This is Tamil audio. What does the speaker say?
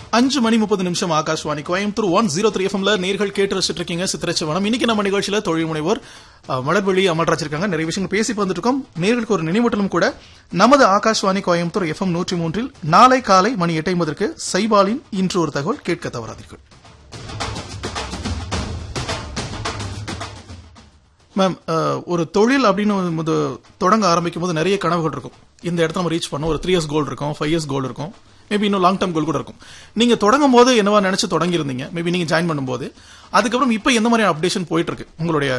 அஞ்சு மணி முப்பது நிமிஷம் Akashvani Coimbatore one zero three எஃப்எம்ல நேர்கள் கேட்டு ரசிச்சிட்டு இருக்கீங்க சித்திரச்சவனம் இன்னைக்கு நம்ம நிகழ்ச்சியில தொழில் முனைவோர் அஹ், மலர்விழி அமல்ராஜ் இருக்காங்க நிறைய விஷயங்கள் பேசி வந்துட்டு இருக்கோம் நேர்களுக்கு ஒரு நினைவூட்டலும் கூட நமது ஆகாஷ்வாணி கோயம்புத்தூர் எஃப்எம் நூற்றி மூன்றில் நாளை காலை மணி எட்டு ஐம்பதற்கு சைபாலின் இன்று ஒரு தகவல் கேட்க தவறாதீர்கள் மேம் அஹ், ஒரு தொழில் அப்படின்னு ஒரு தொடங்க ஆரம்பிக்கும் போது நிறைய கனவுகள் இருக்கும் இந்த இடத்துல நம்ம ரீச் பண்ணோம் ஒரு த்ரீ இயர்ஸ் கோல் இருக்கும் ஃபைவ் இயர்ஸ் கோல் இருக்கும் மேபி இன்னும் லாங் டர்ம் கோல் கூட இருக்கும் நீங்க தொடங்கும் போது என்னவா நினைச்சு தொடங்கி இருந்தீங்க மேபி நீங்க ஜாயின் பண்ணும்போது அதுக்கப்புறம் இப்போ எந்த மாதிரி அப்டேஷன் போயிட்டு இருக்கு உங்களுடைய